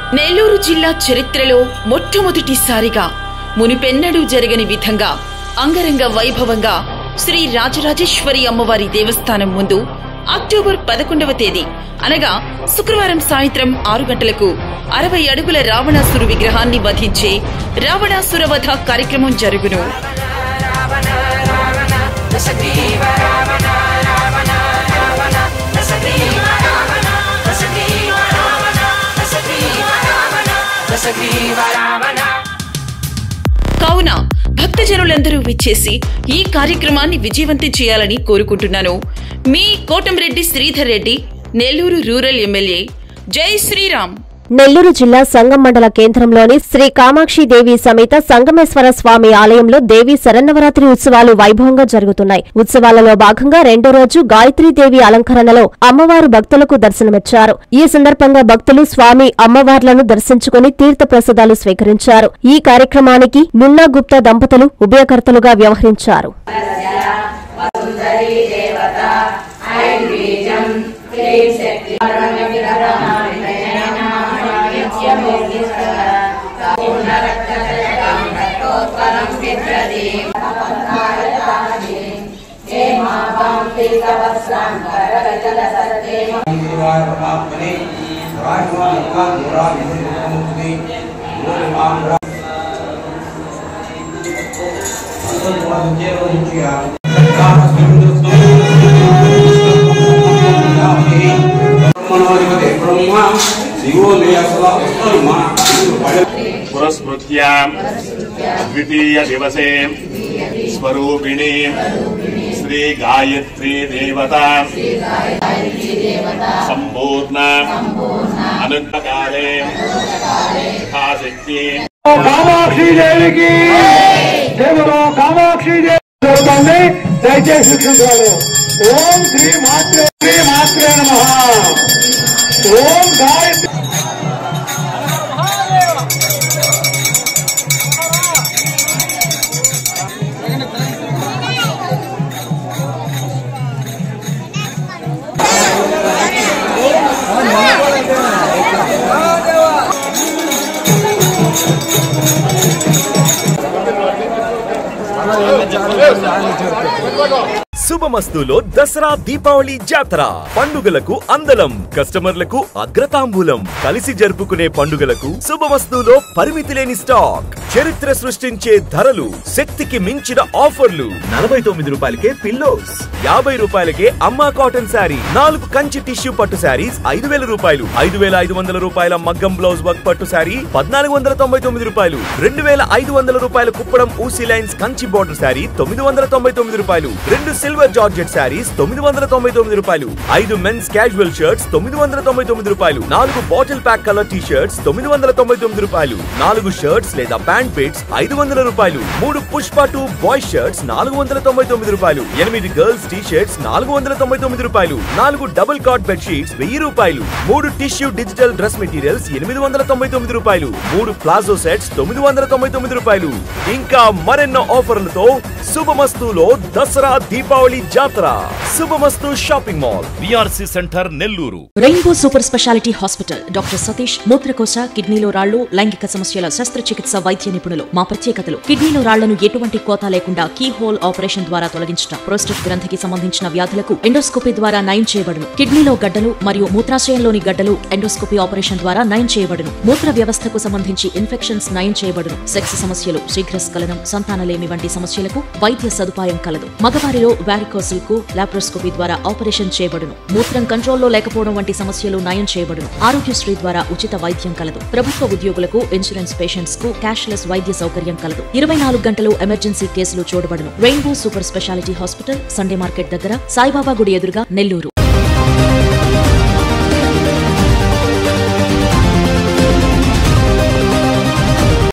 నెల్లూరు జిల్లా చరిత్రలో మొట్టమొదటిసారిగా మునిపెన్నడూ జరగని విధంగా అంగరంగ వైభవంగా శ్రీ రాజరాజేశ్వరి అమ్మవారి దేవస్థానం ముందు అక్టోబర్ పదకొండవ తేదీ అనగా శుక్రవారం సాయంత్రం ఆరు గంటలకు అరవై అడుగుల రావణాసురు విగ్రహాన్ని వధించే రావణాసుర వధ కార్యక్రమం జరుగును కావున భక్తజనులందరూ విచ్చేసి ఈ కార్యక్రమాన్ని విజయవంతం చేయాలని కోరుకుంటున్నాను మీ కోటంరెడ్డి శ్రీధర్ రెడ్డి నెల్లూరు రూరల్ ఎమ్మెల్యే జై శ్రీరామ్ నెల్లూరు జిల్లా సంగం మండల కేంద్రంలోని శ్రీ కామాక్షి దేవి సమేత సంగమేశ్వర స్వామి ఆలయంలో దేవి శరన్నవరాత్రి ఉత్సవాలు వైభవంగా జరుగుతున్నాయి ఉత్సవాలలో భాగంగా రెండో రోజు గాయత్రీదేవి అలంకరణలో అమ్మవారు భక్తులకు దర్శనమిచ్చారు ఈ సందర్భంగా భక్తులు స్వామి అమ్మవార్లను దర్శించుకుని తీర్థ ప్రసాదాలు స్వీకరించారు ఈ కార్యక్రమానికి మున్నా గుప్తా దంపతులు ఉభయకర్తలుగా వ్యవహరించారు గురువాయ పరమాత్మనే రాజమానిక గురాభిముక్తి గురుమాంధ్ర బ్రహ్మ శివో పురస్మృత్యాం ద్వితీయ దివసే స్వరూపిణి శ్రీ గాయత్రీ దేవత సంపూర్ణ అనుగ్రకాలే యథాశక్తి కామాక్షి దేవికి దేవుడు కామాక్షి దేవి జరుగుతుంది దయచేసి చూసుకోవాలి ఓం శ్రీ మాత్రే శ్రీ మాత్రే నమ ఓం గాయత్రి శుభమస్తులో దసరా దీపావళి జాతర పండుగలకు అందలం కస్టమర్లకు అగ్రతాంబూలం కలిసి జరుపుకునే పండుగలకు శుభమస్తులో పరిమితి లేని స్టాక్ చరిత్ర సృష్టించే ధరలు శక్తికి మించిన ఆఫర్లు నలభై తొమ్మిది రూపాయలకే పిల్లోస్ యాభై రూపాయలకే అమ్మా కాటన్ శారీ నాలుగు కంచి టిష్యూ పట్టు శారీస్ ఐదు వేల రూపాయలు ఐదు వేల ఐదు వందల రూపాయల మగ్గం బ్లౌజ్ వర్క్ పట్టు శారీ పద్నాలుగు వందల తొంభై తొమ్మిది రూపాయలు రెండు వేల ఐదు వందల రూపాయల కుప్పడం ఊసీ లైన్స్ కంచి బోర్డర్ శారీ తొమ్మిది వందల తొంభై తొమ్మిది రూపాయలు రెండు సిల్వర్ జార్జెట్ శారీస్ తొమ్మిది వందల తొంభై తొమ్మిది రూపాయలు ఐదు మెన్స్ క్యాజువల్ షర్ట్స్ తొమ్మిది వందల తొంభై తొమ్మిది రూపాయలు నాలుగు bottle pack colour T shirts తొమ్మిది వందల తొంభై తొమ్మిది రూపాయలు నాలుగు షర్ట్స్ లేదా ప్యాంట్ పిట్స్ ఐదు వందల రూపాయలు మూడు పుష్ప టూ బాయ్ షర్ట్స్ నాలుగు వందల తొంభై తొమ్మిది రూపాయలు ఎనిమిది గర్ల్స్ టీ షర్ట్స్ నాలుగు వందల తొంభై తొమ్మిది రూపాయలు నాలుగు డబుల్ కాట్ బెడ్ షీట్స్ వెయ్యి రూపాయలు మూడు టిష్యూ డిజిటల్ డ్రెస్ మెటీరియల్స్ ఎనిమిది వందల తొంభై తొమ్మిది రూపాయలు మూడు ప్లాజో సెట్స్ తొమ్మిది వందల తొంభై తొమ్మిది రూపాయలు ఇంకా మరెన్నో ఆఫర్లతో శుభమస్తులో దసరా దీపావళి జాతర Subhamasthu shopping mall VRC centre Nellore Rainbow super speciality hospital doctor Satish మూత్రకోశ కిడ్నీలో రాళ్లు లైంగిక సమస్యల శస్త్రచికిత్స వైద్య నిపుణులు మా ప్రత్యేకతలు కిడ్నీలో రాళ్లను ఎటువంటి కోత లేకుండా కీ హోల్ ఆపరేషన్ ద్వారా తొలగించడం ప్రోస్టేట్ గ్రంథికి సంబంధించిన వ్యాధులకు ఎండోస్కోపీ ద్వారా నయం చేయబడును కిడ్నీలో గడ్డలు మరియు మూత్రాశయంలోని గడ్డలు ఎండోస్కోపీ ఆపరేషన్ ద్వారా నయం చేయబడును మూత్ర వ్యవస్థకు సంబంధించి ఇన్ఫెక్షన్స్ నయం చేయబడును సెక్స్ సమస్యలు శీఘ్రస్ఖలనం సంతానలేమి వంటి సమస్యలకు వైద్య సదుపాయం కలదు మగవారిలో వారికోసిల్ కు లాప్రోస్కోపీ ద్వారా ఆపరేషన్ చేయబడును మూత్రం కంట్రోల్లో లేకపోవడం వంటి సమస్యలు నయం చేయబడును ఆరోగ్యశ్రీ ద్వారా ఉచిత వైద్యం కలదు ప్రభుత్వ ఉద్యోగులకు ఇన్సూరెన్స్ పేషెంట్స్ కు క్యాష్లెస్ వైద్య సౌకర్యం కలదు ఇరవై నాలుగు గంటలు ఎమర్జెన్సీ కేసులు చూడబడును Rainbow super speciality hospital Sunday market దగ్గర సాయిబాబా గుడి ఎదురుగా నెల్లూరు